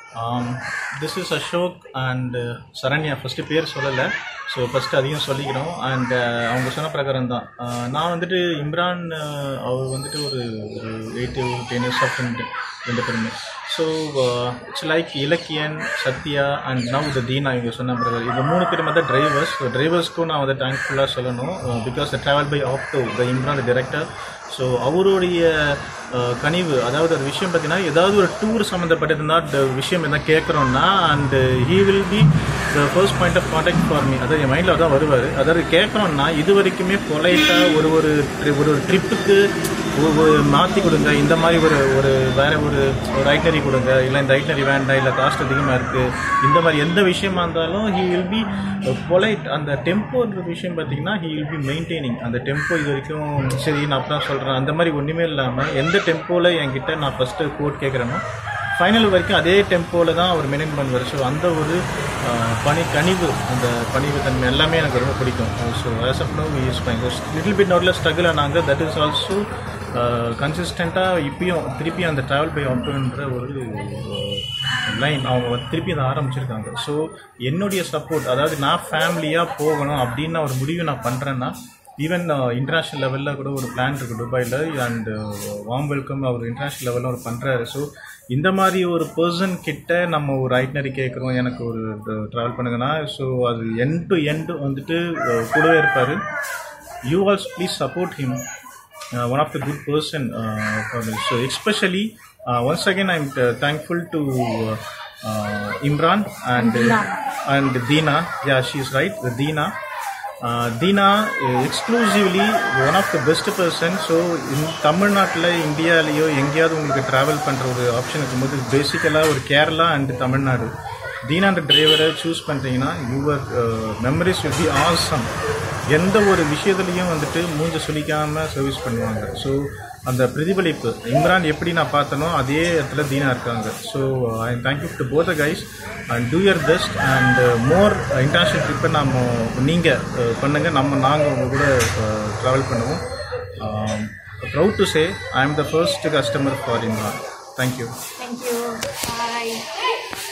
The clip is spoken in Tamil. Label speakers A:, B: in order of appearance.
A: This is Ashok and Saranya first பேர் சொல்லலை ஸோ ஃபஸ்ட்டு அதையும் சொல்லிக்கிறோம் அண்ட் அவங்க சொன்ன பிரகாரம் தான் Uh, நான் வந்துட்டு இம்ரான் uh, அவர் வந்துட்டு ஒரு ஒரு eight to ten years of friend ரெண்டு பேருமே so it's like Ilakkiyan Sathya and now the Dheena இவங்க சொன்ன பிரகாரம் இந்த மூணு பேருமே தான் டிரைவர்ஸ் ஸோ டிரைவர்ஸ்க்கும் நான் வந்து தேங்க்ஃபுல்லாக சொல்லணும் பிகாஸ் ட்ராவல் பை ஆப்டோ த இம்ரான் டைரக்டர் ஸோ அவருடைய அஹ், கனிவு அதாவது ஒரு விஷயம் பார்த்தீங்கன்னா ஏதாவது ஒரு டூர் சம்மந்தப்பட்டிருந்தா இந்த விஷயம் என்ன கேட்குறோன்னா and he will be the first point of contact for me அதாவது என் மைண்டில் தான் வருவார் அதாவது கேட்குறோன்னா இது வரைக்குமே பொலைட்டாக ஒரு ஒரு tri- ஒரு ஒரு ட்ரிப்புக்கு மாற்றி கொடுங்க இந்த மாதிரி ஒரு ஒரு வேற ஒரு ஒரு ஐட்னரி கொடுங்க இல்லை இந்த ஐட்னரி வேண்டாம் இல்லை காஸ்ட் அதிகமாக இருக்குது இந்த மாதிரி எந்த விஷயமா இருந்தாலும் ஹி வில் பி பொலைட் அந்த டெம்போன்ற விஷயம் பார்த்தீங்கன்னா ஹி வில் பி மெயின்டைனிங் அந்த டெம்போ இது வரைக்கும் சரி நான் அப்பதான் சொல்கிறேன் அந்த மாதிரி ஒன்றுமே இல்லாமல் எந்த டெம்போவில் என்கிட்ட நான் ஃபஸ்ட்டு கோட் கேட்குறேனோ ஃபைனல் வரைக்கும் அதே டெம்போவில் தான் அவர் மெயின்டைன் பண்ணுவார் ஸோ அந்த ஒரு அஹ், பனி கனிவு அந்த பணிவு தன்மை எல்லாமே எனக்கு ரொம்ப பிடிக்கும் so as of no use fine little bit நோட்டில் ஸ்ட்ரகிள் ஆனாங்க தட் இஸ் ஆல்சோ கன்சிஸ்டண்ட்டாக இப்பயும் திருப்பி அந்த ட்ராவல் பை ஆப்டோன்ற ஒரு லைன் அவங்க வந்து திருப்பி அதை ஆரம்பிச்சிருக்காங்க ஸோ என்னுடைய சப்போர்ட் அதாவது நான் ஃபேமிலியாக போகணும் அப்படின்னு ஒரு முடிவு நான் பண்ணுறேன்னா ஈவன் இன்டர்நேஷ்னல் லெவலில் கூட ஒரு பிளான் இருக்குது துபாயில் அண்ட் வார்ம் வெல்கம் அவர் இன்டர்நேஷ்னல் லெவலில் அவர் பண்ணுறாரு ஸோ இந்த மாதிரி ஒரு பர்சன் கிட்ட நம்ம ஒரு ஐட்னரி கேட்குறோம் எனக்கு ஒரு ட்ராவல் பண்ணுங்கன்னா ஸோ அது எண்ட் டு எண்ட் வந்துட்டு uh, கூடவே இருப்பார் you also please support him one of the good person so especially once again I am thankful to Imran and and Dheena yeah she is right Dheena Dheena exclusively one of the best person so தமிழ்நாட்டில் இந்தியாலேயோ எங்கேயாவது உங்களுக்கு ட்ராவல் பண்ணுற ஒரு ஆப்ஷன் இருக்கும்போது பேசிக்கலாக ஒரு கேரளா அண்ட் தமிழ்நாடு தீனான்ற டிரைவரை சூஸ் பண்ணுறீங்கன்னா your memories will be awesome எந்த ஒரு விஷயத்துலையும் வந்துட்டு மூஞ்ச சுளிக்காம சர்வீஸ் பண்ணுவாங்க ஸோ அந்த பிரதிபலிப்பு இம்ரான் எப்படி நான் பார்த்தனோ அதே இடத்துல தீனா இருக்காங்க so I thank you to both guys and do your best and more international ட்ரிப்பை நம்ம நீங்கள் பண்ணுங்கள் நம்ம நாங்கள் உங்கள் கூட ட்ராவல் பண்ணுவோம் proud to say I am the first customer for Imran thank you
B: Thank you.